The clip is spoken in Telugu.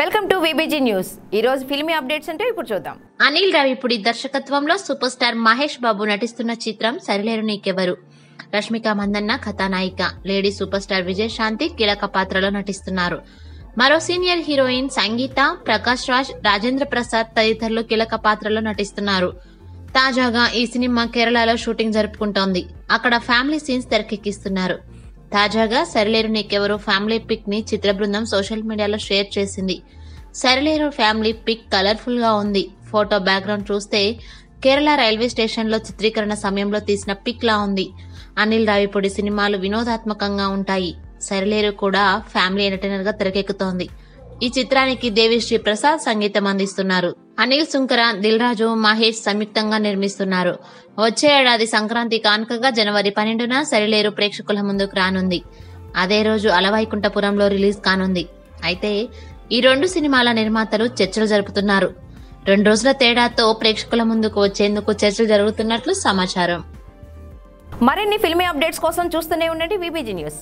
వెల్కమ్ టు విబిజీ న్యూస్ ఈ రోజు ఫిల్మీ అప్డేట్స్ అంటే ఇప్పుడు చూద్దాం అనిల్ రావిపూడి దర్శకత్వంలో సూపర్ స్టార్ మహేష్ బాబు నటిస్తున్న చిత్రం సరిలేరు నీకెవరు రష్మిక మందన్న కథానాయిక లేడీ సూపర్ స్టార్ విజయశాంతి కీలక పాత్రలో నటిస్తున్నారు మరో సీనియర్ హీరోయిన్ సంగీత ప్రకాష్ రాజ్ రాజేంద్ర ప్రసాద్ తదితరులు కీలక పాత్రలో నటిస్తున్నారు తాజాగా ఈ సినిమా కేరళలో షూటింగ్ జరుపుకుంటోంది అక్కడ ఫ్యామిలీ సీన్స్ తెరకెక్కిస్తున్నారు తాజాగా సరిలేరు నీకెవరు ఫ్యామిలీ పిక్ ని చిత్ర బృందం సోషల్ మీడియాలో షేర్ చేసింది సరిలేరు ఫ్యామిలీ పిక్ కలర్ఫుల్ గా ఉంది ఫోటో బ్యాక్గ్రౌండ్ చూస్తే కేరళ రైల్వే స్టేషన్ లో చిత్రీకరణ సమయంలో తీసిన పిక్ లా ఉంది అనిల్ రావిపూడి సినిమాలు వినోదాత్మకంగా ఉంటాయి సరిలేరు కూడా ఫ్యామిలీ ఎంటర్టైనర్ గా తెరకెక్కుతోంది ఈ చిత్రానికి దేవిశ్రీ ప్రసాద్ సంగీతం అందిస్తున్నారు అనిల్ సుంకర దిల్ రాజు మహేష్ సంయుక్తంగా నిర్మిస్తున్నారు వచ్చే ఏడాది సంక్రాంతి కానుకగా జనవరి పన్నెండున సరిలేరు ప్రేక్షకుల ముందుకు రానుంది అదే రోజు అలవైకుంఠపురంలో రిలీజ్ కానుంది అయితే ఈ రెండు సినిమాల నిర్మాతలు చర్చలు జరుపుతున్నారు రెండు రోజుల తేడాతో ప్రేక్షకుల ముందుకు వచ్చేందుకు చర్చలు జరుగుతున్నట్లు సమాచారం మరిన్ని ఫిల్మీ అప్డేట్స్ కోసం చూస్తూనే ఉండండి విబిజీ న్యూస్